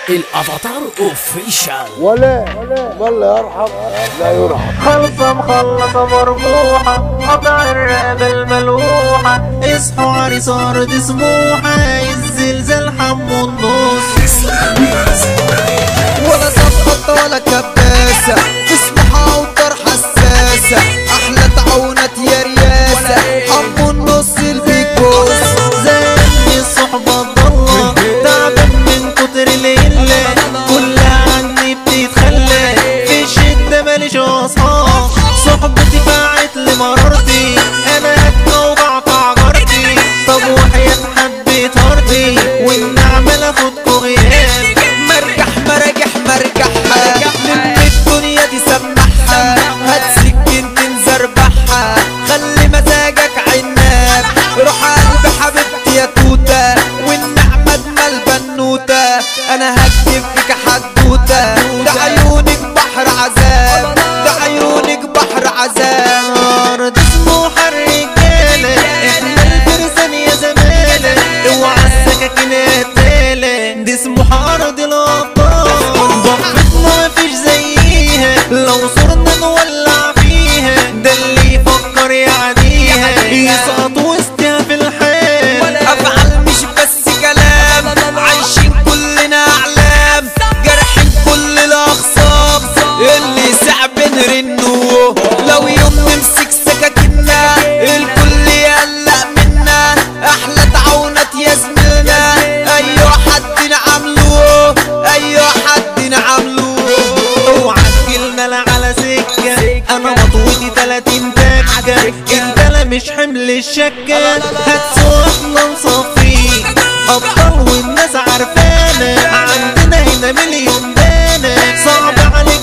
الافاتار اوفيشال ولا من لا يرحم لا يرحم خلصة مخلصة مربوحة قطع الرقبة الملوحة اصحوا عريس أرض سموحة الزلزال حمو النص ولا صفقة ولا كباسة تسمحها وطر حساسة أحلى تعاونات يا رياسة حمو النص البيج بوس زي الصحبة الضالة تعبان من كتر القلة كلها عني بتتخلى في الشدة ماليش أصحاب صحبتي باعت لمرارتي أنا هتجا وبعقع جارتي طب وحياة حبة هارتي والنعمة لاخدكوا غياب مرجح مراجح مرجحها لم الدنيا دي سمحها هات سكينتين زربحها خلي مزاجك عناب روح قلب حبيبتي يا توتة والنعمة دمال بنوتة انا هكتب فيك حدوتة ده عيونك بحر عذاب ده عيونك بحر عذاب أرض سموحة الرجالة احنا الفرسان يا زمالة اوعى السكاكين قتالة دي سموحة أرض الأبطال ضحكتنا مفيش زيها لو صرنا نولع فيها ده اللي يفكر يعديها يسقط وسطها في الحال افعال مش بس كلام عايشين كلنا اعلام جرحين كل الاخصام اللي صعب نرنه لو يوم نمسك سكاكينا الكل يقلق منا احلى تعاونات يا زميلنا ايوه حد نعمله ايوه حد نعمله اوعى تجيلنا لا على سكة انا مطوتي تلاتين تكة انت لا مش حمل الشكة هتسوقنا نصفيك ابطال والناس عارفانا عندنا هنا مليون دانا صعب عليك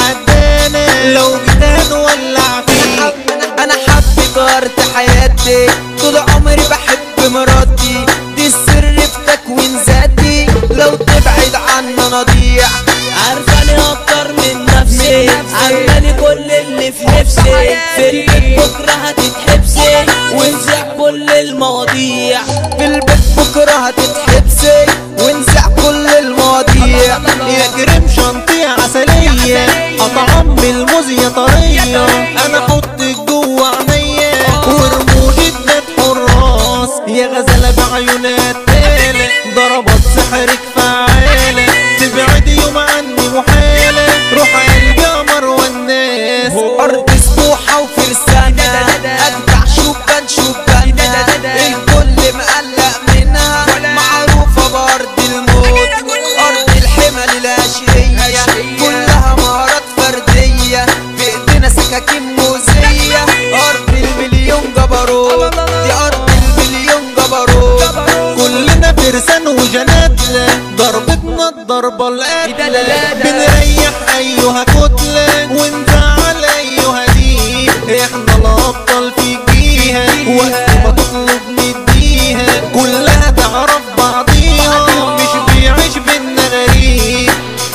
تتحدانا لو جيت هنولع فيك انا حبيت غيرت حياتي طول عمري بحب مراتي دي السر في تكوين ذاتي لو تبعد عنا نضيع عارفاني اكتر من نفسي عارفاني كل اللي في نفسي في البيت بكره هتتحبسي ونزع كل المواضيع في البيت بكره هتتحبسي ونزع كل المواضيع يا كريم شنطية عسلية أطعم الموز يا طرية أنا أحطك جوه عينيا ورموشك ده حراس يا غزالة بعيونات تالة ضربات سحرك فعالة تبعدي يوم عني محالة روح قلبي قمر والناس ارض سبوحة وفرسانة اجدع شوبان شوبانة الكل مقلق منها معروفة بارض الموت ارض الحمل الاشقية كلها مهارات فردية في ايدينا سكاكين موزية ارض المليون جبروت دي ارض المليون جبروت كلنا فرسان وجناتلة ضربتنا الضربة القاتلة بنريح أيها كتلة ونزعل أيها دي احنا الأبطال في جيها وقت ما تطلب نديها كلها تعرف بعضيها مش بيعيش بينا غريب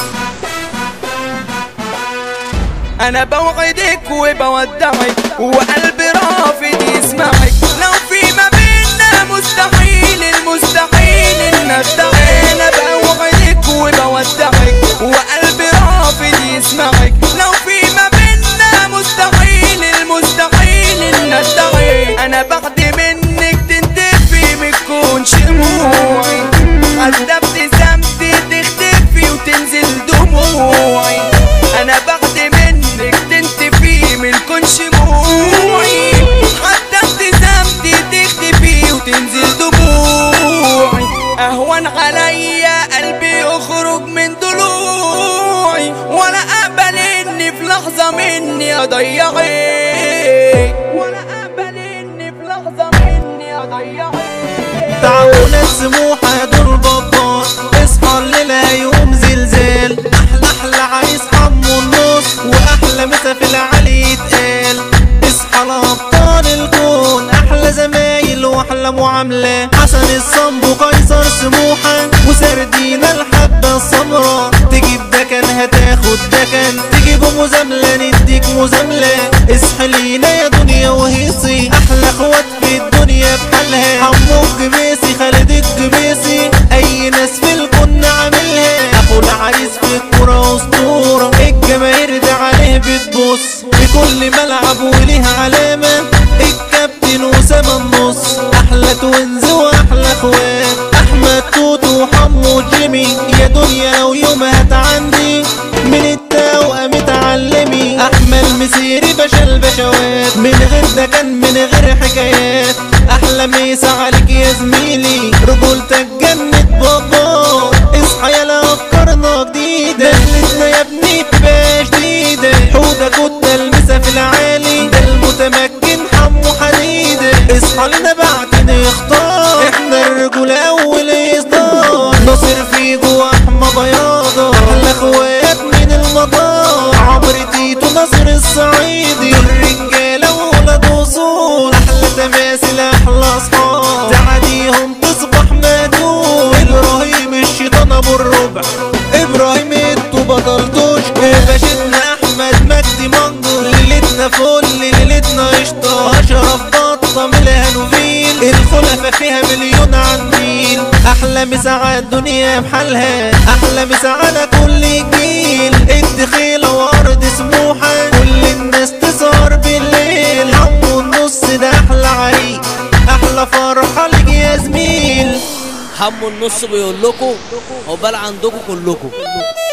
انا بوعدك وبودعك وقلبي رافض يسمعك لو في ما بينا مستحيل المستحيل ان ادعي انا بوعدك وبودعك وقلبي رافض يسمعك لو في ما بينا مستحيل المستحيل ان ادعي انا بعد منك تنتفي متكون شموعي حتى ابتسامتي تختفي وتنزل دموعي انا بعد منك تنتفي ملكن شموعي حتى ابتسامتي تختفي وتنزل دموعي اهون عليا قلبي يخرج من ضلوعي ولا اقبل اني في لحظه مني اضيعك ولا اقبل اني في لحظه مني اضيعك تعاونات سموحة دول بابار اصحى الليلة يوم زلزال احلى احلى عريس حمو النص واحلى مسا في العلي يتقال اصحى لابطال الكون احلى زمايل واحلى معاملة حسن الصنب وقيصر سموحة وسردينا الحبة السمراء تجيب دكن هتاخد دكن تجيب مزاملة نديك مزاملة اصحى لينا يا دنيا وهيصي احلى اخوات في الدنيا بحالها حمو الجبيسي خالد الجبيسي اي ناس في الكون عاملها اخو تتكلمي يا دنيا لو يوم هتعندي من التوأم اتعلمي احمل مسيري بشل بشوات من غير ده كان من غير حكايات احلى ميسا عليك يا زميلي رجولتك جنة بابا اصحى يا افكارنا جديدة دخلتنا يا ابني تبقى جديدة حودة كنت المسا في العالي ده المتمكن حمو حديدة اصحى لنا بعد نختار احنا الرجولة اول اصدار ناصر فيجو احمى بياضة احلى اخوات من المطار عمرو تيتو ناصر الصعيدي الرجالة وولاد وصول احلى تماثيل احلى اصحاب تعديهم تصبح مدون ابراهيم الشيطان ابو الربع ابراهيم انتو بطلتوش باشتنا احمد مجدي منجو ليلتنا فل ليلتنا قشطه اشرف بطه من الهانوفيل الخلفه فيها مليون عنديل احلى مسا على الدنيا بحالها احلى مسا على كل جيل الدخيله وارض سموحه كل الناس تسهر بالليل حمو النص ده احلى عريق احلى فرحه لك يا زميل حمو النص بيقول لكم عقبال عندكم كلكم